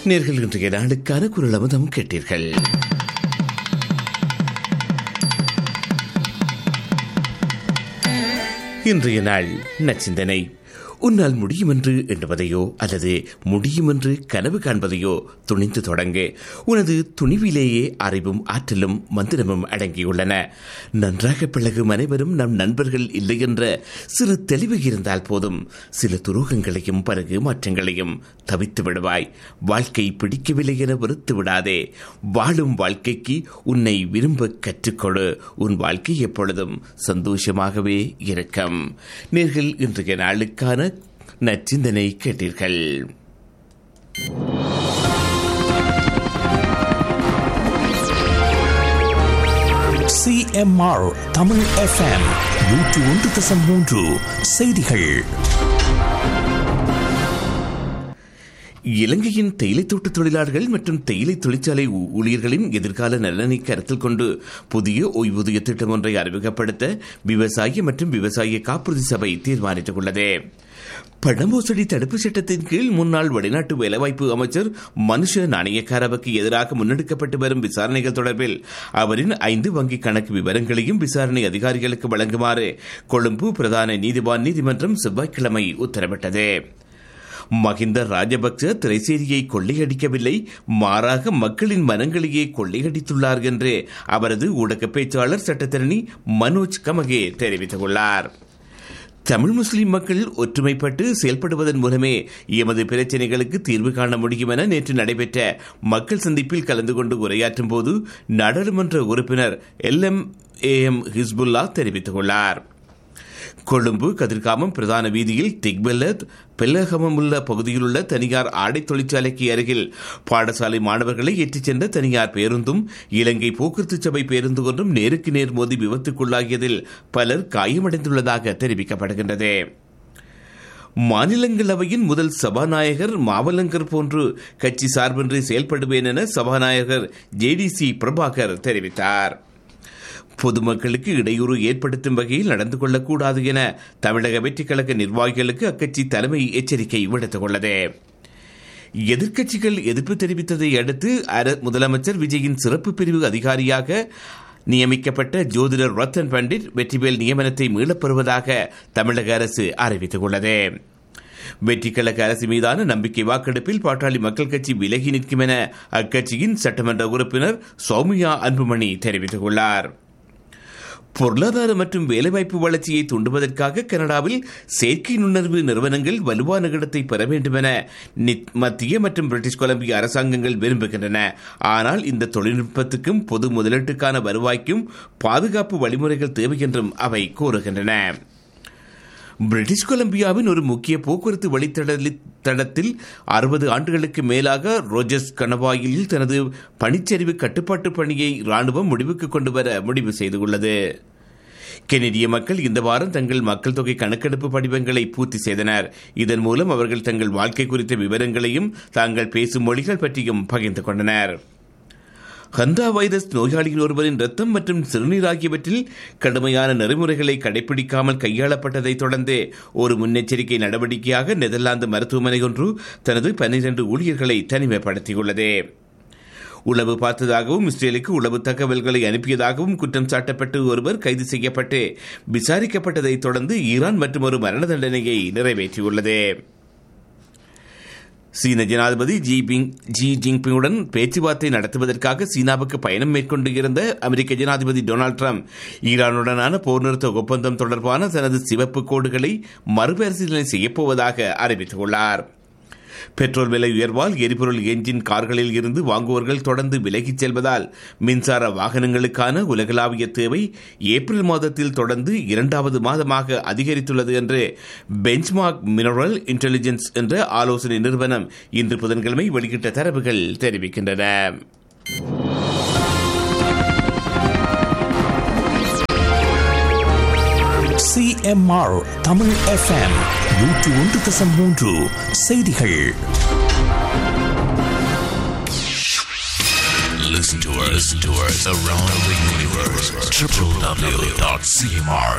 நேர்கள் இன்றைய நாளுக்கான குரல் அமுதம் கேட்டீர்கள் இன்றைய நாள் நச்சிந்தனை உன்னால் முடியும் என்று எண்ணுவதையோ அல்லது முடியும் என்று கனவு காண்பதையோ துணிந்து தொடங்க உனது துணிவிலேயே அறிவும் ஆற்றலும் மந்திரமும் அடங்கியுள்ளன நன்றாக பழகும் அனைவரும் நம் நண்பர்கள் இல்லை என்ற சிறு தெளிவு இருந்தால் போதும் சில துரோகங்களையும் பிறகு மாற்றங்களையும் தவித்து விடுவாய் வாழ்க்கை பிடிக்கவில்லை என வெறுத்து விடாதே வாழும் வாழ்க்கைக்கு உன்னை விரும்ப கற்றுக்கொடு உன் வாழ்க்கை எப்பொழுதும் சந்தோஷமாகவே இருக்கும் நேர்கள் இன்றைய நாளுக்கான நச்சிந்தனை கேட்டீர்கள் சிஎம்ஆர் தமிழ் எஃப்எம் நூற்று ஒன்று தசம் மூன்று செய்திகள் இலங்கையின் தேயிலை தோட்ட தொழிலாளர்கள் மற்றும் தேயிலை தொழிற்சாலை ஊ- ஊழியர்களின் எதிர்கால நலனை கருத்தில் கொண்டு புதிய ஓய்வூதிய திட்டம் ஒன்றை அறிமுகப்படுத்த விவசாய மற்றும் விவசாய காப்புறுதி சபை தீர்மானித்துள்ளது பணமோசடி தடுப்பு சட்டத்தின் கீழ் முன்னாள் வெளிநாட்டு வேலைவாய்ப்பு அமைச்சர் மனுஷ நாணயக்காரவுக்கு எதிராக முன்னெடுக்கப்பட்டு வரும் விசாரணைகள் தொடர்பில் அவரின் ஐந்து வங்கி கணக்கு விவரங்களையும் விசாரணை அதிகாரிகளுக்கு வழங்குமாறு கொழும்பு பிரதான நீதிவான் நீதிமன்றம் செவ்வாய்க்கிழமை உத்தரவிட்டது மகிந்த ராஜபக்ச திரைசேரியை கொள்ளையடிக்கவில்லை மாறாக மக்களின் மனங்களையே கொள்ளையடித்துள்ளார் என்று அவரது ஊடக பேச்சாளர் சட்டத்தரணி மனோஜ் கமகே தெரிவித்துள்ளார் தமிழ் முஸ்லிம் மக்கள் ஒற்றுமைப்பட்டு செயல்படுவதன் மூலமே எமது பிரச்சினைகளுக்கு தீர்வு காண முடியும் என நேற்று நடைபெற்ற மக்கள் சந்திப்பில் கலந்து கொண்டு உரையாற்றும் போது நாடாளுமன்ற உறுப்பினர் L M A M Hizbullah தெரிவித்துள்ளார் கொழும்பு கதிர்காமம் பிரதான வீதியில் திக்பெல்லத் பெல்லகமம் உள்ள பகுதியில் உள்ள தனியார் ஆடை தொழிற்சாலைக்கு அருகில் பாடசாலை மாணவர்களை ஏற்றிச் சென்ற தனியார் பேருந்தும் இலங்கை போக்குவரத்து சபை பேருந்து ஒன்றும் நேருக்கு நேர் மோதி விபத்துக்குள்ளாகியதில் பலர் காயமடைந்துள்ளதாக தெரிவிக்கப்படுகின்றது மாநிலங்களவையின் முதல் சபாநாயகர் மாவலங்கர் போன்று கட்சி சார்பின்றி செயல்படுவேன் என சபாநாயகர் ஜேடிசி பிரபாகர் தெரிவித்தார் பொதுமக்களுக்கு இடையூறு ஏற்படுத்தும் வகையில் நடந்து கொள்ளக்கூடாது என தமிழக வெற்றிக் கழக நிர்வாகிகளுக்கு அக்கட்சி தலைமை எச்சரிக்கை விடுத்துள்ளது எதிர்க்கட்சிகள் எதிர்ப்பு தெரிவித்ததை அடுத்து அர- முதலமைச்சர் விஜயின் சிறப்பு பிரிவு அதிகாரியாக நியமிக்கப்பட்ட ஜோதிடர் ரத்தன் பண்டிட் வெற்றிவேல் நியமனத்தை மீளப் பெறுவதாக தமிழக அரசு அறிவித்துள்ளது வெற்றிக்கழக அரசு மீதான நம்பிக்கை வாக்கெடுப்பில் பாட்டாளி மக்கள் கட்சி விலகி நிற்கும் என அக்கட்சியின் சட்டமன்ற உறுப்பினர் சௌமியா அன்புமணி தெரிவித்துள்ளார் பொருளாதார மற்றும் வேலைவாய்ப்பு வளர்ச்சியை தூண்டுவதற்காக கனடாவில் செயற்கை நுண்ணறிவு நிறுவனங்கள் வலுவான இடத்தை பெற வேண்டும் என நித்- மத்திய மற்றும் பிரிட்டிஷ் கொலம்பியா அரசாங்கங்கள் விரும்புகின்றன ஆனால் இந்த தொழில்நுட்பத்துக்கும் பொது முதலீட்டுக்கான வருவாய்க்கும் பாதுகாப்பு வழிமுறைகள் தேவை என்றும் அவை கூறுகின்றன பிரிட்டிஷ் கொலம்பியாவின் ஒரு முக்கிய போக்குவரத்து வழித்தடலி- தடத்தில் அறுபது ஆண்டுகளுக்கு மேலாக ரோஜர்ஸ் கணவாயில் தனது பனிச்சரிவு கட்டுப்பாட்டு பணியை ராணுவம் முடிவுக்கு கொண்டு வர முடிவு செய்துள்ளது கெனடிய மக்கள் இந்த வாரம் தங்கள் மக்கள் தொகை கணக்கெடுப்பு படிவங்களை பூர்த்தி செய்தனர் இதன் மூலம் அவர்கள் தங்கள் வாழ்க்கை குறித்த விவரங்களையும் தாங்கள் பேசும் மொழிகள் பற்றியும் பகிர்ந்து கொண்டனர் ஹந்தா வைரஸ் நோயாளிகள் ஒருவரின் ரத்தம் மற்றும் சிறுநீர் ஆகியவற்றில் கடுமையான நெறிமுறைகளை கடைபிடிக்காமல் கையாளப்பட்டதைத் தொடர்ந்து ஒரு முன்னெச்சரிக்கை நடவடிக்கையாக நெதர்லாந்து மருத்துவமனை ஒன்று தனது பன்னிரண்டு ஊழியர்களை தனிமைப்படுத்தியுள்ளது உளவு பார்த்ததாகவும் இஸ்ரேலுக்கு உளவு தகவல்களை அனுப்பியதாகவும் குற்றம் சாட்டப்பட்டு ஒருவர் கைது செய்யப்பட்டு விசாரிக்கப்பட்டதைத் தொடர்ந்து ஈரான் மற்றும் ஒரு மரண தண்டனையை நிறைவேற்றியுள்ளது சீன ஜனாதிபதி ஜி பிங் ஜி ஜின்பிங்குடன் பேச்சுவார்த்தை நடத்துவதற்காக சீனாவுக்கு பயணம் மேற்கொண்டு இருந்த அமெரிக்க ஜனாதிபதி டொனால்ட் ட்ரம்ப் ஈரானுடனான போர் நிறுத்த ஒப்பந்தம் தொடர்பான தனது சிவப்பு கோடுகளை மறுபரிசீலனை செய்யப்போவதாக அறிவித்துள்ளார் பெட்ரோல் விலை உயர்வால் எரிபொருள் என்ஜின் கார்களில் இருந்து வாங்குவோர்கள் தொடர்ந்து விலகிச் செல்வதால் மின்சார வாகனங்களுக்கான உலகளாவிய தேவை ஏப்ரல் மாதத்தில் தொடர்ந்து இரண்டாவது மாதமாக அதிகரித்துள்ளது என்று பெஞ்ச்மார்க் மினரல் இன்டெலிஜென்ஸ் என்ற ஆலோசனை நிறுவனம் இன்று புதன்கிழமை வெளியிட்ட தரவுகள் தெரிவிக்கின்றன சிஎம்ஆர் தமிழ் எஃப்எம் நூற்று ஒன்று தசம் மூன்று செய்திகள் Listen to us, listen to us around the universe. www.cmr